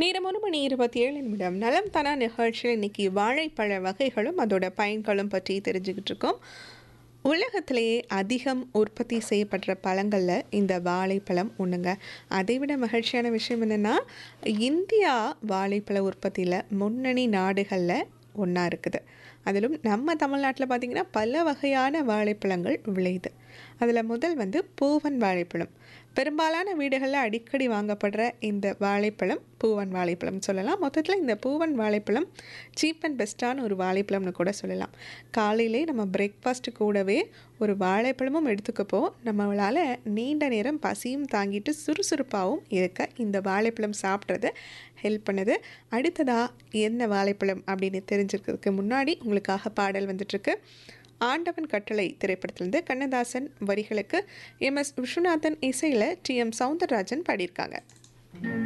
நேரம் ஒரு மணி இருபத்தி ஏழு நிமிடம் நலம் தனா நிகழ்ச்சியில் இன்னைக்கு வாழைப்பழ வகைகளும் அதோட பயன்களும் பற்றி தெரிஞ்சுக்கிட்டு இருக்கோம் உலகத்திலேயே அதிகம் உற்பத்தி செய்யப்படுற பழங்களில் இந்த வாழைப்பழம் ஒன்றுங்க அதை விட மகிழ்ச்சியான விஷயம் என்னென்னா இந்தியா வாழைப்பழ உற்பத்தியில் முன்னணி நாடுகளில் ஒன்றா இருக்குது அதிலும் நம்ம தமிழ்நாட்டில் பார்த்திங்கன்னா பல வகையான வாழைப்பழங்கள் விளையுது அதில் முதல் வந்து பூவன் வாழைப்பழம் பெரும்பாலான வீடுகளில் அடிக்கடி வாங்கப்படுற இந்த வாழைப்பழம் பூவன் வாழைப்பழம் சொல்லலாம் மொத்தத்தில் இந்த பூவன் வாழைப்பழம் சீப் அண்ட் பெஸ்ட்டான ஒரு வாழைப்பழம்னு கூட சொல்லலாம் காலையிலே நம்ம பிரேக்ஃபாஸ்ட் கூடவே ஒரு வாழைப்பழமும் எடுத்துக்கப்போ நம்மளால் நீண்ட நேரம் பசியும் தாங்கிட்டு சுறுசுறுப்பாகவும் இருக்க இந்த வாழைப்பழம் சாப்பிட்றது ஹெல்ப் பண்ணுது அடுத்ததாக என்ன வாழைப்பழம் அப்படின்னு தெரிஞ்சிருக்கிறதுக்கு முன்னாடி உங்களுக்காக பாடல் வந்துட்டுருக்கு ஆண்டவன் கட்டளை திரைப்படத்திலிருந்து கண்ணதாசன் வரிகளுக்கு எம் எஸ் விஸ்வநாதன் இசையில் டி எம் சவுந்தரராஜன் பாடியிருக்காங்க